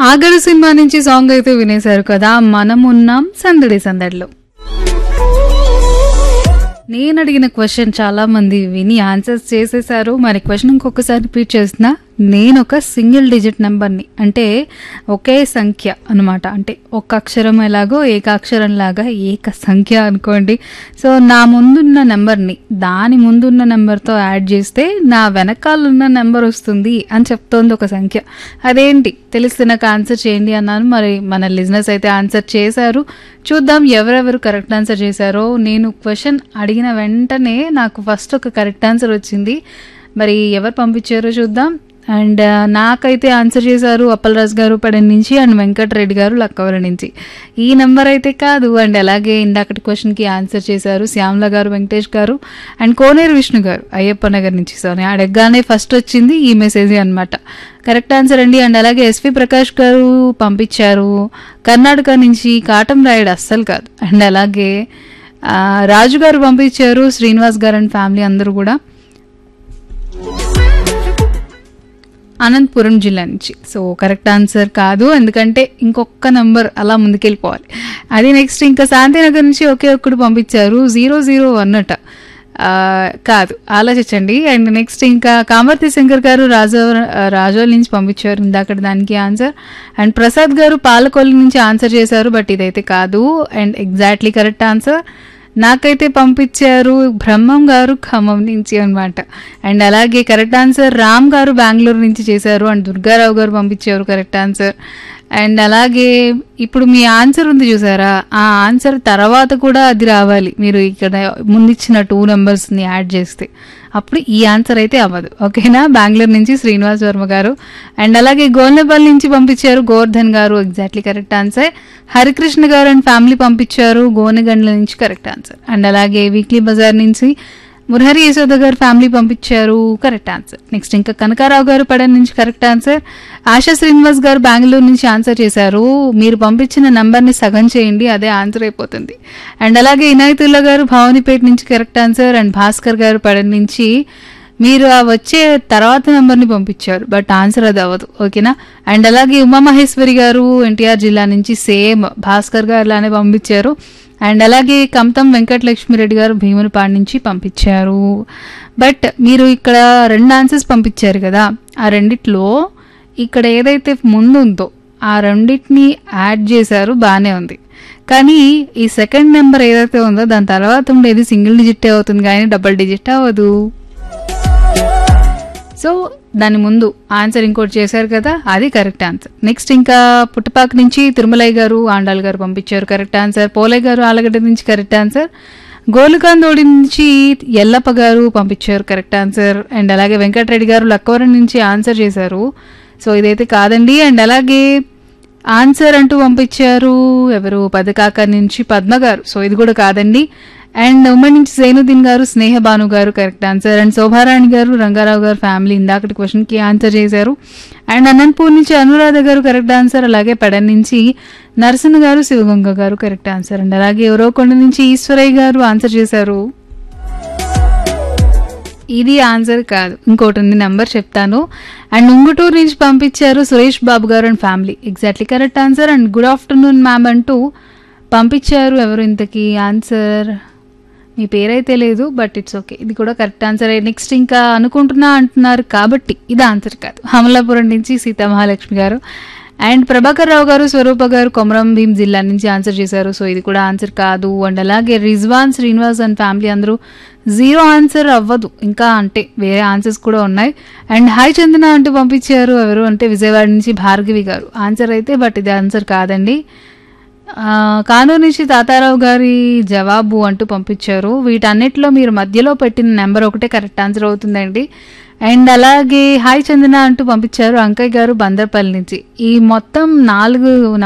ఆగడు cinema నుంచి song అయితే వినేశారు కదా మనం ఉన్నాం సందడి సందడిలో నేను అడిగిన క్వశ్చన్ చాలా మంది విని ఆన్సర్స్ చేసేసారు మరి క్వశ్చన్ ఇంకొకసారి రిపీట్ చేస్తున్నా నేను ఒక సింగిల్ డిజిట్ నెంబర్ని అంటే ఒకే సంఖ్య అనమాట అంటే ఒక అక్షరం ఎలాగో ఏకాక్షరం లాగా ఏక సంఖ్య అనుకోండి సో నా ముందున్న నెంబర్ని దాని ముందున్న నెంబర్తో యాడ్ చేస్తే నా వెనకాల ఉన్న నెంబర్ వస్తుంది అని చెప్తోంది ఒక సంఖ్య అదేంటి తెలిస్తే నాకు ఆన్సర్ చేయండి అన్నాను మరి మన లిజినెస్ అయితే ఆన్సర్ చేశారు చూద్దాం ఎవరెవరు కరెక్ట్ ఆన్సర్ చేశారో నేను క్వశ్చన్ అడిగిన వెంటనే నాకు ఫస్ట్ ఒక కరెక్ట్ ఆన్సర్ వచ్చింది మరి ఎవరు పంపించారో చూద్దాం అండ్ నాకైతే ఆన్సర్ చేశారు అప్పలరాజు గారు పడన్ నుంచి అండ్ వెంకటరెడ్డి గారు లక్కవరం నుంచి ఈ నెంబర్ అయితే కాదు అండ్ అలాగే ఇందాకటి క్వశ్చన్కి ఆన్సర్ చేశారు శ్యామల గారు వెంకటేష్ గారు అండ్ కోనేరు విష్ణు గారు అయ్యప్ప నగర్ నుంచి సో నేను అడగగానే ఫస్ట్ వచ్చింది ఈ మెసేజ్ అనమాట కరెక్ట్ ఆన్సర్ అండి అండ్ అలాగే ఎస్వి ప్రకాష్ గారు పంపించారు కర్ణాటక నుంచి కాటం రాయడు అస్సలు కాదు అండ్ అలాగే ఆ, రాజు గారు పంపించారు శ్రీనివాస్ గారు అండ్ ఫ్యామిలీ అందరూ కూడా అనంతపురం జిల్లా నుంచి సో కరెక్ట్ ఆన్సర్ కాదు ఎందుకంటే ఇంకొక నంబర్ అలా ముందుకెళ్ళిపోవాలి అది నెక్స్ట్ ఇంకా శాంతినగర్ నుంచి ఒకే ఒక్కడు పంపించారు జీరో జీరో వన్ అట ఆ, కాదు ఆలోచించండి అండ్ నెక్స్ట్ ఇంకా కామర్తి శంకర్ గారు రాజో రాజోల్ నుంచి పంపించారు ఇందాక దానికి ఆన్సర్ అండ్ ప్రసాద్ గారు పాలకొల్లు నుంచి ఆన్సర్ చేశారు బట్ ఇదైతే కాదు అండ్ ఎగ్జాక్ట్లీ కరెక్ట్ ఆన్సర్ నాకైతే పంపించారు బ్రహ్మం గారు ఖమ్మం నుంచి అన్నమాట అండ్ అలాగే కరెక్ట్ ఆన్సర్ రామ్ గారు బెంగళూరు నుంచి చేశారు అండ్ దుర్గారావు గారు పంపించారు కరెక్ట్ ఆన్సర్ అండ్ అలాగే ఇప్పుడు మీ ఆన్సర్ ఉంది చూసారా ఆ ఆన్సర్ తర్వాత కూడా అది రావాలి మీరు ఇక్కడ ముందిచ్చిన టూ నెంబర్స్ని యాడ్ చేస్తే అప్పుడు ఈ ఆన్సర్ అయితే అవ్వదు ఓకేనా బెంగళూరు నుంచి శ్రీనివాస్ వర్మ గారు అండ్ అలాగే గోల్నెపల్లి నుంచి పంపించారు గోవర్ధన్ గారు ఎగ్జాక్ట్లీ కరెక్ట్ ఆన్సర్ హరికృష్ణ గారు అండ్ ఫ్యామిలీ పంపించారు గోనెగండ్ల నుంచి కరెక్ట్ ఆన్సర్ అండ్ అలాగే వీక్లీ బజార్ నుంచి మురహరి యశోద గారు ఫ్యామిలీ పంపించారు కరెక్ట్ ఆన్సర్ నెక్స్ట్ ఇంకా కనకారావు గారు పడన్ నుంచి కరెక్ట్ ఆన్సర్ ఆశా శ్రీనివాస్ గారు బెంగళూరు నుంచి ఆన్సర్ చేశారు మీరు పంపించిన నంబర్ని సగం చేయండి అదే ఆన్సర్ అయిపోతుంది అండ్ అలాగే ఇనాయతుల్లా గారు భవానీపేట నుంచి కరెక్ట్ ఆన్సర్ అండ్ భాస్కర్ గారు పడన్ నుంచి మీరు ఆ వచ్చే తర్వాత నెంబర్ని పంపించారు బట్ ఆన్సర్ అది అవ్వదు ఓకేనా అండ్ అలాగే ఉమామహేశ్వరి గారు ఎన్టీఆర్ జిల్లా నుంచి సేమ్ భాస్కర్ గారు లానే పంపించారు అండ్ అలాగే కమతం వెంకటలక్ష్మిరెడ్డి గారు భీమునిపాడు నుంచి పంపించారు బట్ మీరు ఇక్కడ రెండు ఆన్సర్స్ పంపించారు కదా ఆ రెండిట్లో ఇక్కడ ఏదైతే ముందు ఉందో ఆ రెండింటిని యాడ్ చేశారు బాగానే ఉంది కానీ ఈ సెకండ్ నెంబర్ ఏదైతే ఉందో దాని తర్వాత ఉండేది సింగిల్ డిజిట్ అవుతుంది కానీ డబుల్ డిజిట్ అవ్వదు సో దాని ముందు ఆన్సర్ ఇంకోటి చేశారు కదా అది కరెక్ట్ ఆన్సర్ నెక్స్ట్ ఇంకా పుట్టపాక నుంచి తిరుమలయ్య గారు ఆండాల్ గారు పంపించారు కరెక్ట్ ఆన్సర్ పోలయ్య గారు ఆలగడ్డ నుంచి కరెక్ట్ ఆన్సర్ గోలుకాందోడి నుంచి ఎల్లప్ప గారు పంపించారు కరెక్ట్ ఆన్సర్ అండ్ అలాగే వెంకటరెడ్డి గారు లక్కవరం నుంచి ఆన్సర్ చేశారు సో ఇదైతే కాదండి అండ్ అలాగే ఆన్సర్ అంటూ పంపించారు ఎవరు పదకాక నుంచి పద్మ గారు సో ఇది కూడా కాదండి అండ్ ఉమ్మడి నుంచి జైనుద్దీన్ గారు స్నేహ భాను గారు కరెక్ట్ ఆన్సర్ అండ్ శోభారాణి గారు రంగారావు గారు ఫ్యామిలీ ఇందాకటి క్వశ్చన్కి ఆన్సర్ చేశారు అండ్ అనంతపూర్ నుంచి అనురాధ గారు కరెక్ట్ ఆన్సర్ అలాగే పెడన్ నుంచి నరసింహ గారు శివగంగ గారు కరెక్ట్ ఆన్సర్ అండ్ అలాగే ఎవరోకొండ నుంచి ఈశ్వరయ్య గారు ఆన్సర్ చేశారు ఇది ఆన్సర్ కాదు ఇంకోటి ఉంది నెంబర్ చెప్తాను అండ్ ఉంగుటూరు నుంచి పంపించారు సురేష్ బాబు గారు and family exactly correct answer and good afternoon ma'am అంటూ పంపించారు ఎవరు ఇంతకీ ఆన్సర్ మీ పేరైతే లేదు బట్ ఇట్స్ ఓకే ఇది కూడా కరెక్ట్ ఆన్సర్ నెక్స్ట్ ఇంకా అనుకుంటున్నా అంటున్నారు కాబట్టి ఇది ఆన్సర్ కాదు అమలాపురం నుంచి సీతా మహాలక్ష్మి గారు అండ్ ప్రభాకర్ రావు గారు స్వరూప గారు కొమరం భీం జిల్లా నుంచి ఆన్సర్ చేశారు సో ఇది కూడా ఆన్సర్ కాదు అండ్ అలాగే రిజ్వాన్ శ్రీనివాస్ అండ్ ఫ్యామిలీ అందరూ జీరో ఆన్సర్ అవ్వదు ఇంకా అంటే వేరే ఆన్సర్స్ కూడా ఉన్నాయి అండ్ హాయ్ చందన అంటూ పంపించారు ఎవరు అంటే విజయవాడ నుంచి భార్గవి గారు ఆన్సర్ అయితే బట్ ఇది ఆన్సర్ కాదండి ఆ, కానూరు నుంచి తాతారావు గారి జవాబు అంటూ పంపించారు వీటన్నిటిలో మీరు మధ్యలో పెట్టిన నెంబర్ ఒకటే కరెక్ట్ ఆన్సర్ అవుతుందండి అండ్ అలాగే హాయ్ చందన అంటూ పంపించారు అంకయ్య గారు బందర్పల్లి నుంచి ఈ మొత్తం నాలుగు